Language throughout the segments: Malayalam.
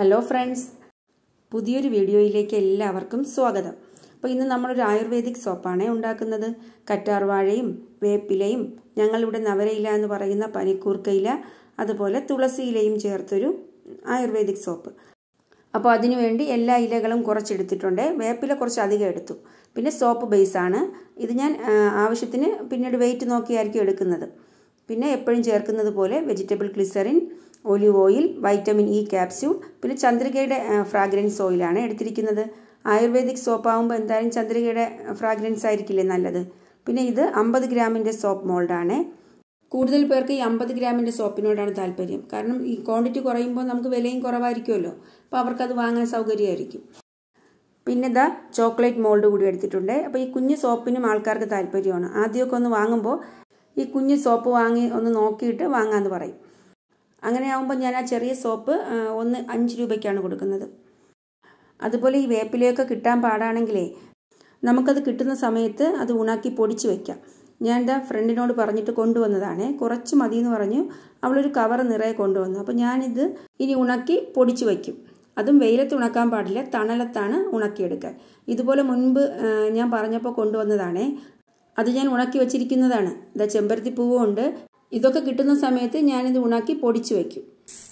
ഹലോ ഫ്രണ്ട്സ് പുതിയൊരു വീഡിയോയിലേക്ക് എല്ലാവർക്കും സ്വാഗതം അപ്പോൾ ഇന്ന് നമ്മളൊരു ആയുർവേദിക് സോപ്പാണ് ഉണ്ടാക്കുന്നത് കറ്റാർവാഴയും വേപ്പിലയും ഞങ്ങളിവിടെ നവരയില എന്ന് പറയുന്ന പനിക്കൂർക്കയില അതുപോലെ തുളസിയിലയും ചേർത്തൊരു ആയുർവേദിക് സോപ്പ് അപ്പോൾ അതിനുവേണ്ടി എല്ലാ ഇലകളും കുറച്ചെടുത്തിട്ടുണ്ട് വേപ്പില കുറച്ച് അധികം എടുത്തു പിന്നെ സോപ്പ് ബേസാണ് ഇത് ഞാൻ ആവശ്യത്തിന് പിന്നീട് വെയിറ്റ് നോക്കിയായിരിക്കും എടുക്കുന്നത് പിന്നെ എപ്പോഴും ചേർക്കുന്നത് പോലെ vegetable glycerin olive oil vitamin E capsule പിന്നെ ചന്ദ്രികയുടെ ഫ്രാഗ്രൻസ് ഓയിലാണ് എടുത്തിരിക്കുന്നത് ആയുർവേദിക് സോപ്പാകുമ്പോൾ എന്തായാലും ചന്ദ്രികയുടെ ഫ്രാഗ്രൻസ് ആയിരിക്കില്ലേ നല്ലത് പിന്നെ ഇത് അമ്പത് ഗ്രാമിൻ്റെ സോപ്പ് മോൾഡാണ് കൂടുതൽ പേർക്ക് ഈ അമ്പത് ഗ്രാമിൻ്റെ സോപ്പിനോടാണ് താല്പര്യം കാരണം ഈ ക്വാണ്ടിറ്റി കുറയുമ്പോൾ നമുക്ക് വിലയും കുറവായിരിക്കുമല്ലോ അപ്പോൾ അവർക്കത് വാങ്ങാൻ സൗകര്യമായിരിക്കും പിന്നെ ഇതാ ചോക്ലേറ്റ് മോൾഡ് കൂടി എടുത്തിട്ടുണ്ട് അപ്പോൾ ഈ കുഞ്ഞ് സോപ്പിനും ആൾക്കാർക്ക് താല്പര്യമാണ് ആദ്യമൊക്കെ ഒന്ന് വാങ്ങുമ്പോൾ ഈ കുഞ്ഞ് സോപ്പ് വാങ്ങി ഒന്ന് നോക്കിയിട്ട് വാങ്ങാമെന്ന് പറയും അങ്ങനെ ആകുമ്പോൾ ഞാൻ ആ ചെറിയ സോപ്പ് ഒന്ന് അഞ്ച് രൂപയ്ക്കാണ് കൊടുക്കുന്നത് അതുപോലെ ഈ വേപ്പിലയൊക്കെ കിട്ടാൻ പാടാണെങ്കിലേ നമുക്കത് കിട്ടുന്ന സമയത്ത് അത് ഉണാക്കി പൊടിച്ച് വെക്കാം ഞാൻ എൻ്റെ ഫ്രണ്ടിനോട് പറഞ്ഞിട്ട് കൊണ്ടുവന്നതാണ് കുറച്ച് മതി എന്ന് പറഞ്ഞു അവളൊരു കവർ നിറയെ കൊണ്ടുവന്നു അപ്പോൾ ഞാനിത് ഇനി ഉണക്കി പൊടിച്ച് വയ്ക്കും അതും വെയിലത്ത് ഉണക്കാൻ പാടില്ല തണലത്താണ് ഉണക്കിയെടുക്കാൻ ഇതുപോലെ മുൻപ് ഞാൻ പറഞ്ഞപ്പോൾ കൊണ്ടുവന്നതാണേ അത് ഞാൻ ഉണക്കി വെച്ചിരിക്കുന്നതാണ് ഇതാ ചെമ്പരത്തി പൂവും ഉണ്ട് ഇതൊക്കെ കിട്ടുന്ന സമയത്ത് ഞാനിത് ഉണക്കി പൊടിച്ച് വയ്ക്കും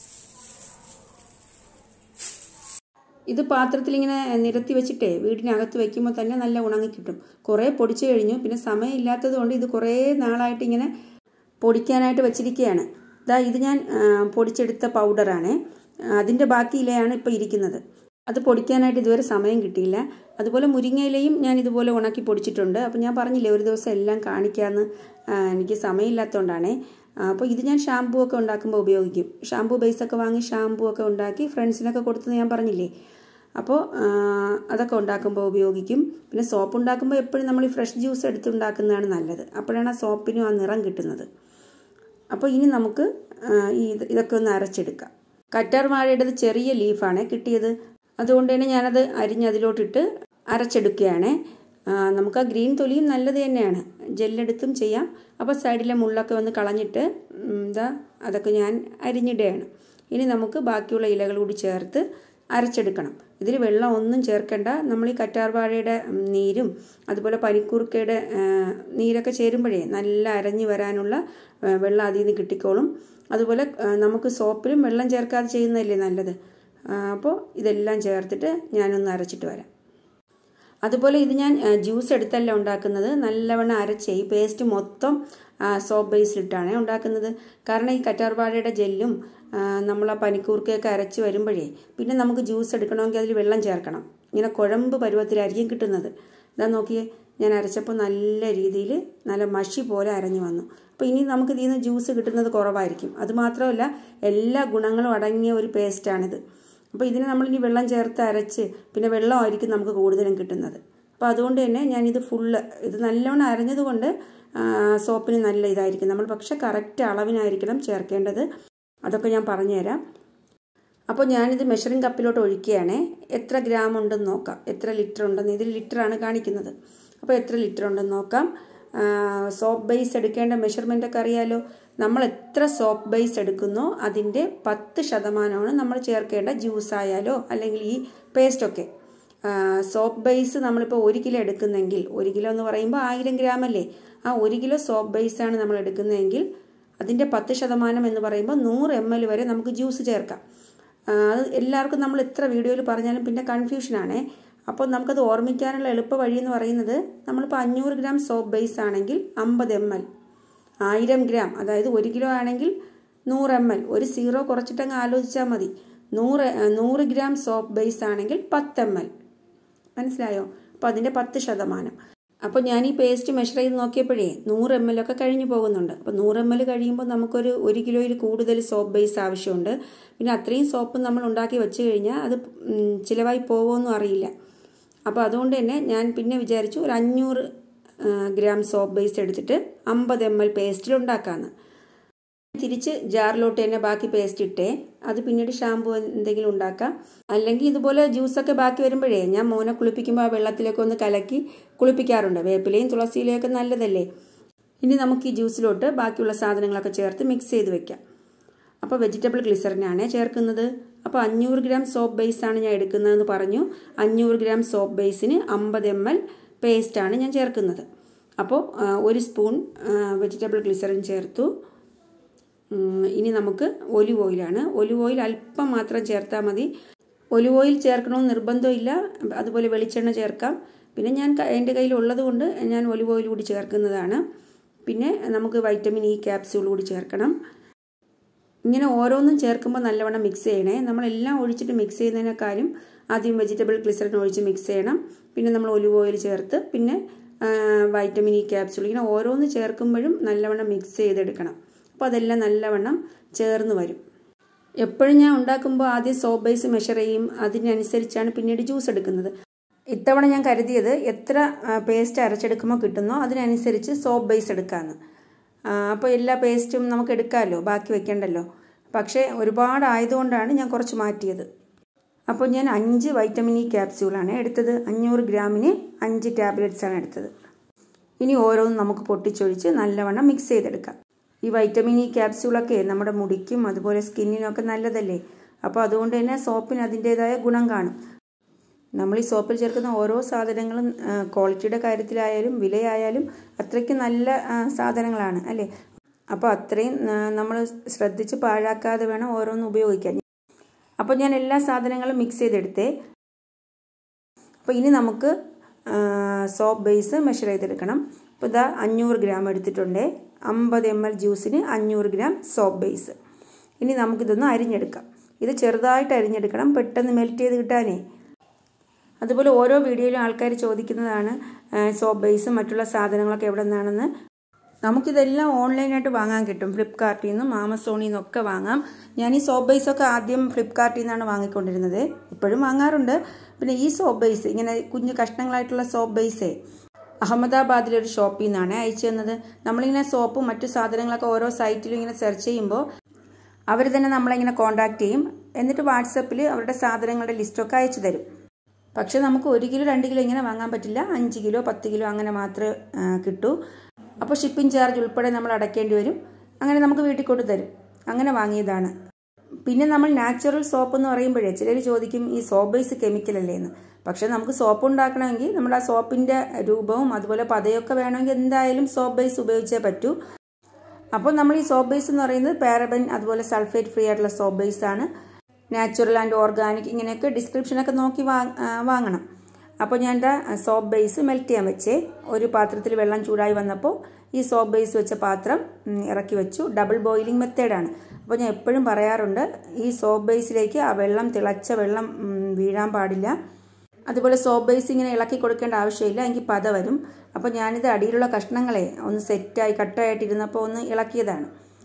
ഇത് പാത്രത്തിൽ ഇങ്ങനെ നിരത്തി വെച്ചിട്ടേ വീടിനകത്ത് വെക്കുമ്പോൾ തന്നെ നല്ല ഉണങ്ങി കിട്ടും കുറേ പൊടിച്ചു കഴിഞ്ഞു പിന്നെ സമയമില്ലാത്തത് കൊണ്ട് ഇത് കുറേ നാളായിട്ട് ഇങ്ങനെ പൊടിക്കാനായിട്ട് വെച്ചിരിക്കുകയാണ് ഇതാ ഇത് ഞാൻ പൊടിച്ചെടുത്ത പൗഡറാണ് അതിൻ്റെ ബാക്കി ഇലയാണ് ഇപ്പോൾ ഇരിക്കുന്നത് അത് പൊടിക്കാനായിട്ട് ഇതുവരെ സമയം കിട്ടിയില്ല അതുപോലെ മുരിങ്ങയിലയും ഞാൻ ഇതുപോലെ ഉണക്കി പൊടിച്ചിട്ടുണ്ട് അപ്പോൾ ഞാൻ പറഞ്ഞില്ലേ ഒരു ദിവസം എല്ലാം കാണിക്കാമെന്ന് എനിക്ക് സമയമില്ലാത്തതുകൊണ്ടാണേ അപ്പോൾ ഇത് ഞാൻ ഷാമ്പൂ ഒക്കെ ഉണ്ടാക്കുമ്പോൾ ഉപയോഗിക്കും ഷാമ്പൂ ബേസൊക്കെ വാങ്ങി ഷാമ്പൂ ഒക്കെ ഉണ്ടാക്കി ഫ്രണ്ട്സിനൊക്കെ കൊടുത്തെന്ന് ഞാൻ പറഞ്ഞില്ലേ അപ്പോൾ അതൊക്കെ ഉണ്ടാക്കുമ്പോൾ ഉപയോഗിക്കും പിന്നെ സോപ്പ് ഉണ്ടാക്കുമ്പോൾ എപ്പോഴും നമ്മൾ ഈ ഫ്രഷ് ജ്യൂസ് എടുത്തുണ്ടാക്കുന്നതാണ് നല്ലത് അപ്പോഴാണ് ആ സോപ്പിനും ആ നിറം കിട്ടുന്നത് അപ്പോൾ ഇനി നമുക്ക് ഈ ഇതൊക്കെ ഒന്ന് അരച്ചെടുക്കാം കറ്റാർ വാഴയുടേത് ചെറിയ ലീഫാണ് കിട്ടിയത് അതുകൊണ്ട് തന്നെ ഞാനത് അരിഞ്ഞ് അതിലോട്ടിട്ട് അരച്ചെടുക്കുകയാണ് നമുക്ക് ആ ഗ്രീൻ തൊലിയും നല്ലത് തന്നെയാണ് ജെല്ലെടുത്തും ചെയ്യാം അപ്പോൾ സൈഡിലെ മുള്ളൊക്കെ ഒന്ന് കളഞ്ഞിട്ട് എന്താ അതൊക്കെ ഞാൻ അരിഞ്ഞിടുകയാണ് ഇനി നമുക്ക് ബാക്കിയുള്ള ഇലകൾ കൂടി ചേർത്ത് അരച്ചെടുക്കണം ഇതിൽ വെള്ളം ഒന്നും ചേർക്കേണ്ട നമ്മൾ ഈ കറ്റാർവാഴയുടെ നീരും അതുപോലെ പനിക്കൂർക്കയുടെ നീരൊക്കെ ചേരുമ്പോഴേ നല്ല അരഞ്ഞു വരാനുള്ള വെള്ളം അതിൽ നിന്ന് കിട്ടിക്കോളും അതുപോലെ നമുക്ക് സോപ്പിലും വെള്ളം ചേർക്കാതെ ചെയ്യുന്നതല്ലേ നല്ലത് അപ്പോൾ ഇതെല്ലാം ചേർത്തിട്ട് ഞാനൊന്ന് അരച്ചിട്ട് വരാം അതുപോലെ ഇത് ഞാൻ ജ്യൂസ് എടുത്തല്ല ഉണ്ടാക്കുന്നത് നല്ലവണ്ണം അരച്ച് ഈ പേസ്റ്റ് മൊത്തം സോപ്പ് ബേസിലിട്ടാണ് ഉണ്ടാക്കുന്നത് കാരണം ഈ കറ്റാർവാഴയുടെ ജെല്ലും നമ്മൾ ആ പനിക്കൂർക്കയൊക്കെ അരച്ച് വരുമ്പോഴേ പിന്നെ നമുക്ക് ജ്യൂസ് എടുക്കണമെങ്കിൽ അതിൽ വെള്ളം ചേർക്കണം ഇങ്ങനെ കുഴമ്പ് പരുവത്തിലായിരിക്കും കിട്ടുന്നത് ഇതാ നോക്കിയേ ഞാൻ അരച്ചപ്പോൾ നല്ല രീതിയിൽ നല്ല മഷി പോലെ അരഞ്ഞു വന്നു അപ്പോൾ ഇനി നമുക്ക് ഇതിൽ നിന്ന് ജ്യൂസ് കിട്ടുന്നത് കുറവായിരിക്കും അതുമാത്രമല്ല എല്ലാ ഗുണങ്ങളും അടങ്ങിയ ഒരു പേസ്റ്റാണിത് അപ്പോൾ ഇതിന് നമ്മളിനി വെള്ളം ചേർത്ത് അരച്ച് പിന്നെ വെള്ളമായിരിക്കും നമുക്ക് കൂടുതലും കിട്ടുന്നത് അപ്പോൾ അതുകൊണ്ട് തന്നെ ഞാനിത് ഫുള്ള് ഇത് നല്ലോണം അരഞ്ഞതുകൊണ്ട് സോപ്പിന് നല്ല ഇതായിരിക്കും നമ്മൾ പക്ഷെ കറക്റ്റ് അളവിനായിരിക്കണം ചേർക്കേണ്ടത് അതൊക്കെ ഞാൻ പറഞ്ഞുതരാം അപ്പോൾ ഞാനിത് മെഷറിംഗ് കപ്പിലോട്ട് ഒഴിക്കുകയാണ് എത്ര ഗ്രാം ഉണ്ടെന്ന് നോക്കാം എത്ര ലിറ്റർ ഉണ്ടെന്ന് ഇതിൽ ലിറ്ററാണ് കാണിക്കുന്നത് അപ്പോൾ എത്ര ലിറ്റർ ഉണ്ടെന്ന് നോക്കാം സോപ്പ് ബേസ് എടുക്കേണ്ട മെഷർമെൻ്റ് ഒക്കെ അറിയാലോ നമ്മൾ എത്ര സോപ്പ് ബേസ് എടുക്കുന്നോ അതിൻ്റെ പത്ത് ശതമാനമാണ് നമ്മൾ ചേർക്കേണ്ട ജ്യൂസ് ആയാലോ അല്ലെങ്കിൽ ഈ പേസ്റ്റൊക്കെ സോപ്പ് ബേസ് നമ്മളിപ്പോൾ ഒരു കിലോ എടുക്കുന്നെങ്കിൽ ഒരു കിലോ എന്ന് പറയുമ്പോൾ ആയിരം ഗ്രാം അല്ലേ ആ ഒരു കിലോ സോപ്പ് ബേസാണ് നമ്മൾ എടുക്കുന്നതെങ്കിൽ അതിൻ്റെ പത്ത് ശതമാനം എന്ന് പറയുമ്പോൾ നൂറ് എം എൽ വരെ നമുക്ക് ജ്യൂസ് ചേർക്കാം അത് എല്ലാവർക്കും നമ്മൾ എത്ര വീഡിയോയിൽ പറഞ്ഞാലും പിന്നെ കൺഫ്യൂഷനാണേ അപ്പോൾ നമുക്കത് ഓർമ്മിക്കാനുള്ള എളുപ്പ വഴി എന്ന് പറയുന്നത് നമ്മളിപ്പോൾ അഞ്ഞൂറ് ഗ്രാം സോപ്പ് ബേസ് ആണെങ്കിൽ അമ്പത് എം എൽ ആയിരം ഗ്രാം അതായത് ഒരു കിലോ ആണെങ്കിൽ നൂറ് എം എൽ ഒരു സീറോ കുറച്ചിട്ടങ്ങ് ആലോചിച്ചാൽ മതി നൂറ് നൂറ് ഗ്രാം സോപ്പ് ബേസ് ആണെങ്കിൽ പത്ത് എം എൽ മനസ്സിലായോ അപ്പോൾ അതിൻ്റെ പത്ത് ശതമാനം അപ്പോൾ ഞാൻ ഈ പേസ്റ്റ് മെഷർ ചെയ്ത് നോക്കിയപ്പോഴേ നൂറ് എം എൽ ഒക്കെ കഴിഞ്ഞു പോകുന്നുണ്ട് അപ്പോൾ നൂറ് എം എൽ കഴിയുമ്പോൾ നമുക്കൊരു ഒരു കിലോയിൽ കൂടുതൽ സോപ്പ് ബേസ് ആവശ്യമുണ്ട് പിന്നെ അത്രയും സോപ്പ് നമ്മൾ ഉണ്ടാക്കി വെച്ച് കഴിഞ്ഞാൽ അത് ചിലവായി പോകുമെന്നും അറിയില്ല അപ്പോൾ അതുകൊണ്ട് തന്നെ ഞാൻ പിന്നെ വിചാരിച്ചു ഒരു അഞ്ഞൂറ് ഗ്രാം സോപ്പ് ബേസ് എടുത്തിട്ട് അമ്പത് എം എൽ പേസ്റ്റിൽ ഉണ്ടാക്കാമെന്ന് തിരിച്ച് ജാറിലോട്ട് തന്നെ ബാക്കി പേസ്റ്റ് ഇട്ടേ അത് പിന്നീട് ഷാമ്പു എന്തെങ്കിലും ഉണ്ടാക്കാം അല്ലെങ്കിൽ ഇതുപോലെ ജ്യൂസൊക്കെ ബാക്കി വരുമ്പോഴേ ഞാൻ മോനെ കുളിപ്പിക്കുമ്പോൾ ആ വെള്ളത്തിലൊക്കെ ഒന്ന് കലക്കി കുളിപ്പിക്കാറുണ്ട് വേപ്പിലയും തുളസിയിലയും ഒക്കെ നല്ലതല്ലേ ഇനി നമുക്ക് ഈ ജ്യൂസിലോട്ട് ബാക്കിയുള്ള സാധനങ്ങളൊക്കെ ചേർത്ത് മിക്സ് ചെയ്ത് വെക്കാം അപ്പോൾ വെജിറ്റബിൾ ഗ്ലിസറിനാണ് ചേർക്കുന്നത് അപ്പോൾ അഞ്ഞൂറ് ഗ്രാം സോപ്പ് ബേസാണ് ഞാൻ എടുക്കുന്നതെന്ന് പറഞ്ഞു അഞ്ഞൂറ് ഗ്രാം സോപ്പ് ബേസിന് അമ്പത് എം എൽ പേസ്റ്റാണ് ഞാൻ ചേർക്കുന്നത് അപ്പോൾ ഒരു സ്പൂൺ വെജിറ്റബിൾ ഗ്ലിസറിൻ ചേർത്തു ഇനി നമുക്ക് ഒലിവ് ഓയിലാണ് ഒലിവ് ഓയിൽ അല്പം മാത്രം ചേർത്താൽ മതി ഒലിവ് ഓയിൽ ചേർക്കണമെന്ന് നിർബന്ധമില്ല അതുപോലെ വെളിച്ചെണ്ണ ചേർക്കാം പിന്നെ ഞാൻ എൻ്റെ കയ്യിൽ ഉള്ളത് കൊണ്ട് ഞാൻ ഒലിവ് ഓയിൽ കൂടി ചേർക്കുന്നതാണ് പിന്നെ നമുക്ക് വൈറ്റമിൻ ഇ ക്യാപ്സ്യൂൾ കൂടി ചേർക്കണം ഇങ്ങനെ ഓരോന്നും ചേർക്കുമ്പോൾ നല്ലവണ്ണം മിക്സ് ചെയ്യണേ നമ്മളെല്ലാം ഒഴിച്ചിട്ട് മിക്സ് ചെയ്യുന്നതിനേക്കാളും ആദ്യം വെജിറ്റബിൾ ഗ്ലിസറിൻ ഒഴിച്ച് മിക്സ് ചെയ്യണം പിന്നെ നമ്മൾ ഒലിവ് ഓയിൽ ചേർത്ത് പിന്നെ വൈറ്റമിൻ ഇ ക്യാപ്സ്യൂൾ ഇങ്ങനെ ഓരോന്ന് ചേർക്കുമ്പോഴും നല്ലവണ്ണം മിക്സ് ചെയ്തെടുക്കണം അപ്പോൾ അതെല്ലാം നല്ലവണ്ണം ചേർന്ന് വരും എപ്പോഴും ഞാൻ ഉണ്ടാക്കുമ്പോൾ ആദ്യം സോപ്പ് ബേസ് മെഷർ ചെയ്യും അതിനനുസരിച്ചാണ് പിന്നീട് ജ്യൂസ് എടുക്കുന്നത് ഇത്തവണ ഞാൻ കരുതിയത് എത്ര പേസ്റ്റ് അരച്ചെടുക്കുമ്പോൾ കിട്ടുന്നോ അതിനനുസരിച്ച് സോപ്പ് ബേസ് എടുക്കാമെന്ന് അപ്പോൾ എല്ലാ പേസ്റ്റും നമുക്ക് എടുക്കാമല്ലോ ബാക്കി വെക്കണ്ടല്ലോ പക്ഷേ ഒരുപാട് ആയതുകൊണ്ടാണ് ഞാൻ കുറച്ച് മാറ്റിയത് അപ്പോൾ ഞാൻ അഞ്ച് വൈറ്റമിൻ ഇ ക്യാപ്സ്യൂളാണ് എടുത്തത് അഞ്ഞൂറ് ഗ്രാമിന് അഞ്ച് ടാബ്ലറ്റ്സ് ആണ് എടുത്തത് ഇനി ഓരോന്നും നമുക്ക് പൊട്ടിച്ചൊഴിച്ച് നല്ലവണ്ണം മിക്സ് ചെയ്തെടുക്കാം ഈ വൈറ്റമിൻ ഇ ക്യാപ്സ്യൂളൊക്കെ നമ്മുടെ മുടിക്കും അതുപോലെ സ്കിന്നിനൊക്കെ നല്ലതല്ലേ അപ്പോൾ അതുകൊണ്ട് തന്നെ സോപ്പിന് അതിൻ്റേതായ ഗുണം കാണും നമ്മൾ ഈ സോപ്പിൽ ചേർക്കുന്ന ഓരോ സാധനങ്ങളും ക്വാളിറ്റിയുടെ കാര്യത്തിലായാലും വിലയായാലും അത്രയ്ക്ക് നല്ല സാധനങ്ങളാണ് അല്ലേ അപ്പോൾ അത്രയും നമ്മൾ ശ്രദ്ധിച്ച് പാഴാക്കാതെ വേണം ഓരോന്ന് ഉപയോഗിക്കാൻ അപ്പോൾ ഞാൻ എല്ലാ സാധനങ്ങളും മിക്സ് ചെയ്തെടുത്തേ അപ്പോൾ ഇനി നമുക്ക് സോപ്പ് ബേസ് മെഷർ ചെയ്തെടുക്കണം അപ്പോൾ ഇതാ അഞ്ഞൂറ് ഗ്രാം എടുത്തിട്ടുണ്ട് അമ്പത് എം എൽ ജ്യൂസിന് അഞ്ഞൂറ് ഗ്രാം സോപ്പ് ബേസ് ഇനി നമുക്കിതൊന്ന് അരിഞ്ഞെടുക്കാം ഇത് ചെറുതായിട്ട് അരിഞ്ഞെടുക്കണം പെട്ടെന്ന് മെൽറ്റ് ചെയ്ത് കിട്ടാനേ അതുപോലെ ഓരോ വീഡിയോയിലും ആൾക്കാർ ചോദിക്കുന്നതാണ് സോപ്പ് ബേസും മറ്റുള്ള സാധനങ്ങളൊക്കെ എവിടെ നിന്നാണെന്ന് നമുക്കിതെല്ലാം ഓൺലൈനായിട്ട് വാങ്ങാൻ കിട്ടും ഫ്ലിപ്കാർട്ടിൽ നിന്നും ആമസോണിൽ നിന്നൊക്കെ വാങ്ങാം ഞാൻ ഈ സോപ്പ് ബേസൊക്കെ ആദ്യം ഫ്ലിപ്കാർട്ടിൽ നിന്നാണ് വാങ്ങിക്കൊണ്ടിരുന്നത് ഇപ്പോഴും വാങ്ങാറുണ്ട് പിന്നെ ഈ സോപ്പ് ബേസ് ഇങ്ങനെ കുഞ്ഞു കഷ്ണങ്ങളായിട്ടുള്ള സോപ്പ് ബേസേ അഹമ്മദാബാദിലെ ഒരു ഷോപ്പിൽ നിന്നാണ് അയച്ചു തന്നത് നമ്മളിങ്ങനെ സോപ്പും മറ്റു സാധനങ്ങളൊക്കെ ഓരോ സൈറ്റിലും ഇങ്ങനെ സെർച്ച് ചെയ്യുമ്പോൾ അവർ തന്നെ നമ്മളിങ്ങനെ കോൺടാക്ട് ചെയ്യും എന്നിട്ട് വാട്സപ്പിൽ അവരുടെ സാധനങ്ങളുടെ ലിസ്റ്റൊക്കെ അയച്ചു തരും പക്ഷേ നമുക്ക് ഒരു കിലോ രണ്ട് കിലോ ഇങ്ങനെ വാങ്ങാൻ പറ്റില്ല അഞ്ച് കിലോ പത്ത് കിലോ അങ്ങനെ മാത്രമേ കിട്ടൂ അപ്പോൾ ഷിപ്പിംഗ് ചാർജ് ഉൾപ്പെടെ നമ്മൾ അടയ്ക്കേണ്ടി വരും അങ്ങനെ നമുക്ക് വീട്ടിൽ കൊണ്ട് തരും അങ്ങനെ വാങ്ങിയതാണ് പിന്നെ നമ്മൾ നാച്ചുറൽ സോപ്പ് എന്ന് പറയുമ്പോഴേ ചിലർ ചോദിക്കും ഈ സോപ്പ് ബേസ് കെമിക്കൽ അല്ലേ എന്ന് പക്ഷെ നമുക്ക് സോപ്പ് ഉണ്ടാക്കണമെങ്കിൽ നമ്മൾ ആ സോപ്പിൻ്റെ രൂപവും അതുപോലെ പതയൊക്കെ വേണമെങ്കിൽ എന്തായാലും സോപ്പ് ബേസ് ഉപയോഗിച്ചേ പറ്റൂ അപ്പോൾ നമ്മൾ ഈ സോപ്പ് ബേസ് എന്ന് പറയുന്നത് പാരബൻ അതുപോലെ സൾഫേറ്റ് ഫ്രീ ആയിട്ടുള്ള സോപ്പ് ബേസ് ആണ് നാച്ചുറൽ ആൻഡ് ഓർഗാനിക് ഇങ്ങനെയൊക്കെ ഡിസ്ക്രിപ്ഷനൊക്കെ നോക്കി വാങ്ങണം അപ്പോൾ ഞാൻ എന്താ സോപ്പ് ബേസ് മെൽറ്റ് ചെയ്യാൻ വെച്ചേ ഒരു പാത്രത്തിൽ വെള്ളം ചൂടായി വന്നപ്പോൾ ഈ സോപ്പ് ബേസ് വെച്ച പാത്രം ഇറക്കി വെച്ചു ഡബിൾ ബോയിലിംഗ് മെത്തേഡാണ് അപ്പോൾ ഞാൻ എപ്പോഴും പറയാറുണ്ട് ഈ സോപ്പ് ബേസിലേക്ക് ആ വെള്ളം തിളച്ച വെള്ളം വീഴാൻ പാടില്ല അതുപോലെ സോപ്പ് ബേസ് ഇങ്ങനെ ഇളക്കി കൊടുക്കേണ്ട ആവശ്യമില്ല എനിക്ക് പത വരും അപ്പോൾ ഞാനിത് അടിയിലുള്ള കഷ്ണങ്ങളെ ഒന്ന് സെറ്റായി കട്ടായിട്ടിരുന്നപ്പോൾ ഒന്ന് ഇളക്കിയതാണ്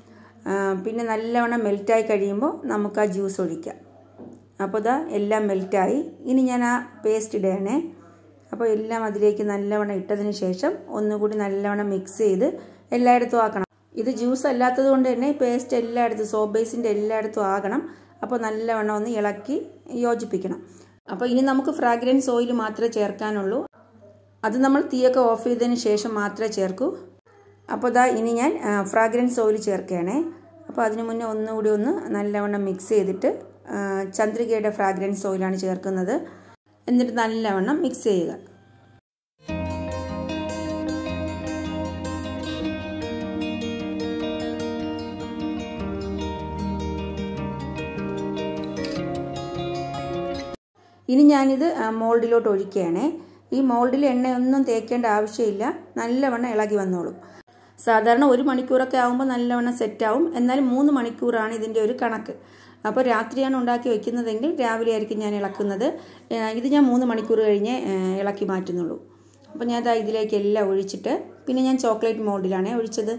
പിന്നെ നല്ലവണ്ണം മെൽറ്റായി കഴിയുമ്പോൾ നമുക്ക് ആ ജ്യൂസ് ഒഴിക്കാം അപ്പോൾ ഇതാ എല്ലാം മെൽറ്റായി ഇനി ഞാൻ ആ പേസ്റ്റ് ഇടുകയാണേ അപ്പോൾ എല്ലാം അതിലേക്ക് നല്ലവണ്ണം ഇട്ടതിന് ശേഷം ഒന്നുകൂടി നല്ലവണ്ണം മിക്സ് ചെയ്ത് എല്ലായിടത്തും ആക്കണം ഇത് ജ്യൂസ് അല്ലാത്തത് കൊണ്ട് തന്നെ പേസ്റ്റ് എല്ലായിടത്തും സോപ്പ് ബേസിൻ്റെ എല്ലായിടത്തും ആകണം അപ്പോൾ നല്ലവണ്ണം ഒന്ന് ഇളക്കി യോജിപ്പിക്കണം അപ്പോൾ ഇനി നമുക്ക് ഫ്രാഗ്രൻസ് ഓയിൽ മാത്രമേ ചേർക്കാനുള്ളൂ അത് നമ്മൾ തീയൊക്കെ ഓഫ് ചെയ്തതിന് ശേഷം മാത്രമേ ചേർക്കൂ അപ്പോൾ ഇതാ ഇനി ഞാൻ ഫ്രാഗ്രൻസ് ഓയിൽ ചേർക്കുകയാണേ അപ്പോൾ അതിന് മുന്നേ ഒന്നുകൂടി ഒന്ന് നല്ലവണ്ണം മിക്സ് ചെയ്തിട്ട് ചന്ദ്രികയുടെ ഫ്രാഗ്രൻസ് ഓയിലാണ് ചേർക്കുന്നത് എന്നിട്ട് നല്ലവണ്ണം മിക്സ് ചെയ്യുക ഇനി ഞാനിത് മോൾഡിലോട്ട് ഒഴിക്കുകയാണേ ഈ മോൾഡിൽ എണ്ണയൊന്നും തേക്കേണ്ട ആവശ്യമില്ല നല്ലവണ്ണം ഇളകി വന്നോളും സാധാരണ ഒരു മണിക്കൂറൊക്കെ ആകുമ്പോൾ നല്ലവണ്ണം സെറ്റാവും എന്നാലും മൂന്ന് മണിക്കൂറാണ് ഇതിൻ്റെ ഒരു കണക്ക് അപ്പോൾ രാത്രിയാണ് ഉണ്ടാക്കി വെക്കുന്നതെങ്കിൽ രാവിലെ ആയിരിക്കും ഞാൻ ഇളക്കുന്നത് ഇത് ഞാൻ മൂന്ന് മണിക്കൂർ കഴിഞ്ഞ് ഇളക്കി മാറ്റുന്നുള്ളൂ അപ്പോൾ ഞാൻ ഇതാ ഇതിലേക്ക് എല്ലാം ഒഴിച്ചിട്ട് പിന്നെ ഞാൻ ചോക്ലേറ്റ് മോൾഡിലാണ് ഒഴിച്ചത്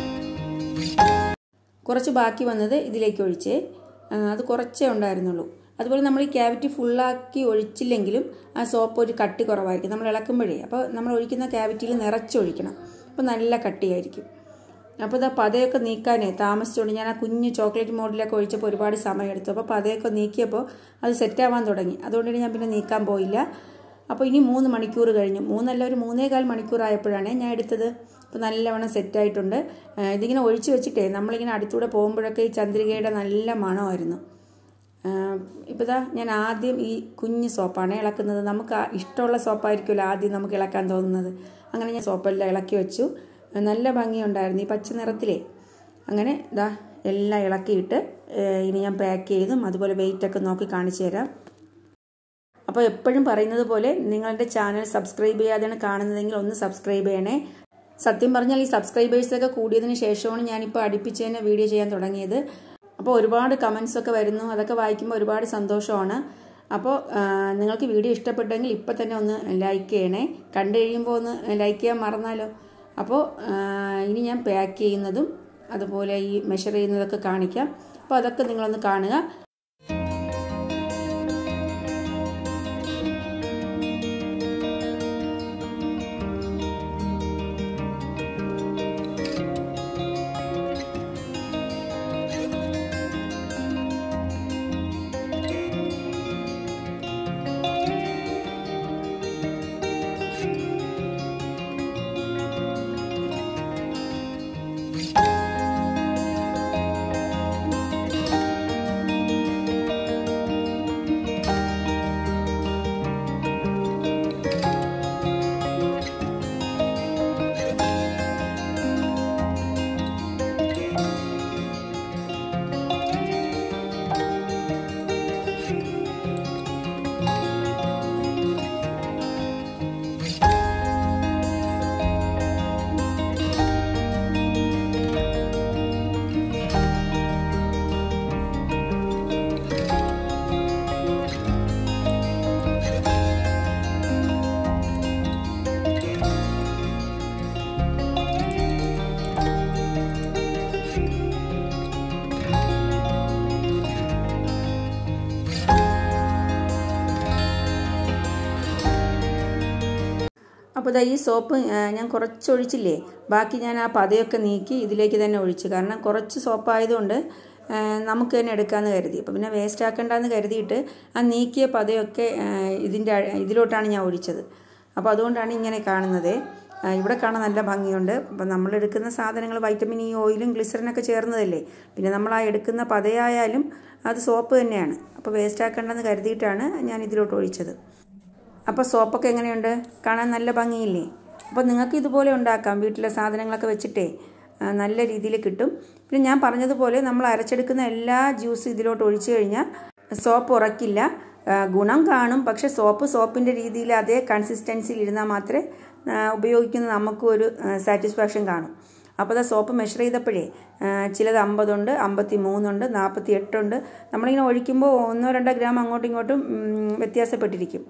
കുറച്ച് ബാക്കി വന്നത് ഇതിലേക്ക് ഒഴിച്ച് അത് കുറച്ചേ ഉണ്ടായിരുന്നുള്ളൂ അതുപോലെ നമ്മൾ ഈ ക്യാവിറ്റി ഫുള്ളാക്കി ഒഴിച്ചില്ലെങ്കിലും ആ സോപ്പ് ഒരു കട്ടി കുറവായിരിക്കും നമ്മൾ ഇളക്കുമ്പോഴേ അപ്പോൾ നമ്മൾ ഒഴിക്കുന്ന ക്യാവിറ്റിയിൽ നിറച്ചൊഴിക്കണം അപ്പോൾ നല്ല കട്ടിയായിരിക്കും അപ്പോൾ ഇതാ പതയൊക്കെ നീക്കാനേ താമസിച്ചുകൊണ്ട് ഞാൻ ആ കുഞ്ഞ് ചോക്ലേറ്റ് മോഡിലൊക്കെ ഒഴിച്ചപ്പോൾ ഒരുപാട് സമയമെടുത്തു അപ്പോൾ പതയൊക്കെ നീക്കിയപ്പോൾ അത് സെറ്റാവാൻ തുടങ്ങി അതുകൊണ്ട് ഞാൻ പിന്നെ നീക്കാൻ പോയില്ല അപ്പോൾ ഇനി മൂന്ന് മണിക്കൂർ കഴിഞ്ഞു മൂന്നല്ല ഒരു മൂന്നേകാൽ മണിക്കൂറായപ്പോഴാണ് ഞാൻ എടുത്തത് അപ്പോൾ നല്ലവണ്ണം സെറ്റായിട്ടുണ്ട് ഇതിങ്ങനെ ഒഴിച്ച് വെച്ചിട്ടേ നമ്മളിങ്ങനെ അടുത്തൂടെ പോകുമ്പോഴൊക്കെ ഈ ചന്ദ്രികയുടെ നല്ല മണമായിരുന്നു ഇപ്പോൾ ഇതാ ഞാൻ ആദ്യം ഈ കുഞ്ഞ് സോപ്പാണ് ഇളക്കുന്നത് നമുക്ക് ഇഷ്ടമുള്ള സോപ്പായിരിക്കുമല്ലോ ആദ്യം നമുക്ക് ഇളക്കാൻ തോന്നുന്നത് അങ്ങനെ ഞാൻ സോപ്പെല്ലാം ഇളക്കി വെച്ചു നല്ല ഭംഗിയുണ്ടായിരുന്നു ഈ പച്ച നിറത്തിലേ അങ്ങനെ ഇതാ എല്ലാം ഇളക്കിയിട്ട് ഇനി ഞാൻ പാക്ക് ചെയ്തും അതുപോലെ വെയിറ്റൊക്കെ നോക്കി കാണിച്ചു തരാം അപ്പോൾ എപ്പോഴും പറയുന്നത് പോലെ നിങ്ങളുടെ ചാനൽ സബ്സ്ക്രൈബ് ചെയ്യാതെയാണ് കാണുന്നതെങ്കിൽ ഒന്ന് സബ്സ്ക്രൈബ് ചെയ്യണേ സത്യം പറഞ്ഞാൽ ഈ സബ്സ്ക്രൈബേഴ്സൊക്കെ കൂടിയതിന് ശേഷമാണ് ഞാനിപ്പോൾ അടുപ്പിച്ച് തന്നെ വീഡിയോ ചെയ്യാൻ തുടങ്ങിയത് അപ്പോൾ ഒരുപാട് കമൻസ് ഒക്കെ വരുന്നു അതൊക്കെ വായിക്കുമ്പോൾ ഒരുപാട് സന്തോഷമാണ് അപ്പോൾ നിങ്ങൾക്ക് വീഡിയോ ഇഷ്ടപ്പെട്ടെങ്കിൽ ഇപ്പം തന്നെ ഒന്ന് ലൈക്ക് ചെയ്യണേ കണ്ടു കഴിയുമ്പോൾ ഒന്ന് ലൈക്ക് ചെയ്യാൻ മറന്നാലോ അപ്പോൾ ഇനി ഞാൻ പാക്ക് ചെയ്യുന്നതും അതുപോലെ ഈ മെഷർ ചെയ്യുന്നതൊക്കെ കാണിക്കാം അപ്പോൾ അതൊക്കെ നിങ്ങളൊന്ന് കാണുക അപ്പോൾ ഇതാ ഈ സോപ്പ് ഞാൻ കുറച്ച് ഒഴിച്ചില്ലേ ബാക്കി ഞാൻ ആ പതയൊക്കെ നീക്കി ഇതിലേക്ക് തന്നെ ഒഴിച്ചു കാരണം കുറച്ച് സോപ്പായതുകൊണ്ട് നമുക്ക് തന്നെ എടുക്കാമെന്ന് കരുതി അപ്പോൾ പിന്നെ വേസ്റ്റ് ആക്കണ്ടെന്ന് കരുതിയിട്ട് ആ നീക്കിയ പതയൊക്കെ ഇതിൻ്റെ ഇതിലോട്ടാണ് ഞാൻ ഒഴിച്ചത് അപ്പോൾ അതുകൊണ്ടാണ് ഇങ്ങനെ കാണുന്നത് ഇവിടെ കാണാൻ നല്ല ഭംഗിയുണ്ട് അപ്പം നമ്മൾ എടുക്കുന്ന സാധനങ്ങൾ വൈറ്റമിൻ ഇ ഓയിലും ഗ്ലിസറിനൊക്കെ ചേർന്നതല്ലേ പിന്നെ നമ്മൾ ആ എടുക്കുന്ന പതയായാലും അത് സോപ്പ് തന്നെയാണ് അപ്പോൾ വേസ്റ്റ് ആക്കണ്ടെന്ന് കരുതിയിട്ടാണ് ഞാൻ ഇതിലോട്ട് ഒഴിച്ചത് അപ്പോൾ സോപ്പൊക്കെ എങ്ങനെയുണ്ട് കാണാൻ നല്ല ഭംഗിയില്ലേ അപ്പോൾ നിങ്ങൾക്ക് ഇതുപോലെ ഉണ്ടാക്കാം വീട്ടിലെ സാധനങ്ങളൊക്കെ വെച്ചിട്ടേ നല്ല രീതിയിൽ കിട്ടും പിന്നെ ഞാൻ പറഞ്ഞതുപോലെ നമ്മൾ അരച്ചെടുക്കുന്ന എല്ലാ ജ്യൂസ് ഇതിലോട്ട് ഒഴിച്ചു കഴിഞ്ഞാൽ സോപ്പ് ഉറക്കില്ല ഗുണം കാണും പക്ഷേ സോപ്പ് സോപ്പിൻ്റെ രീതിയിൽ അതേ കൺസിസ്റ്റൻസിയിൽ ഇരുന്നാൽ മാത്രമേ ഉപയോഗിക്കുന്ന നമുക്കും ഒരു സാറ്റിസ്ഫാക്ഷൻ കാണും അപ്പോൾ അത് സോപ്പ് മെഷർ ചെയ്തപ്പോഴേ ചിലത് അമ്പതുണ്ട് അമ്പത്തി മൂന്നുണ്ട് നാൽപ്പത്തി എട്ടുണ്ട് നമ്മളിങ്ങനെ ഒഴിക്കുമ്പോൾ ഒന്നോ രണ്ടോ ഗ്രാം അങ്ങോട്ടും ഇങ്ങോട്ടും വ്യത്യാസപ്പെട്ടിരിക്കും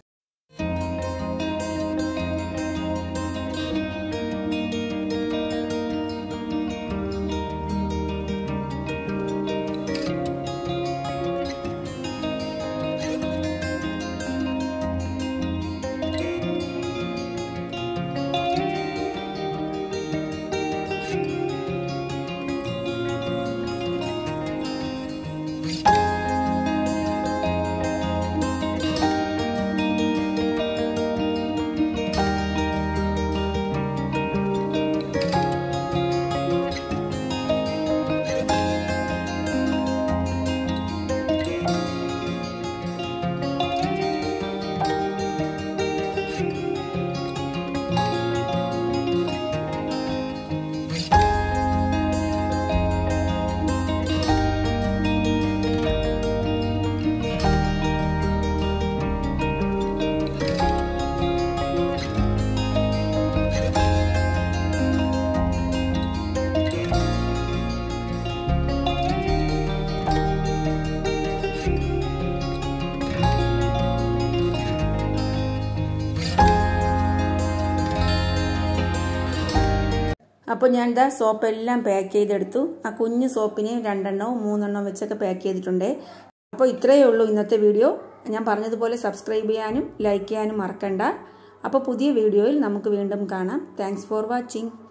അപ്പോൾ ഞാൻ ഇതാ സോപ്പ് എല്ലാം പാക്ക് ചെയ്തെടുത്തു ആ കുഞ്ഞ് സോപ്പിനെയും രണ്ടെണ്ണവും മൂന്നെണ്ണവും വെച്ചൊക്കെ പാക്ക് ചെയ്തിട്ടുണ്ട് അപ്പോൾ ഇത്രയേ ഉള്ളൂ ഇന്നത്തെ വീഡിയോ ഞാൻ പറഞ്ഞതുപോലെ സബ്സ്ക്രൈബ് ചെയ്യാനും ലൈക്ക് ചെയ്യാനും മറക്കണ്ട അപ്പോൾ പുതിയ വീഡിയോയിൽ നമുക്ക് വീണ്ടും കാണാം താങ്ക്സ് ഫോർ വാച്ചിങ്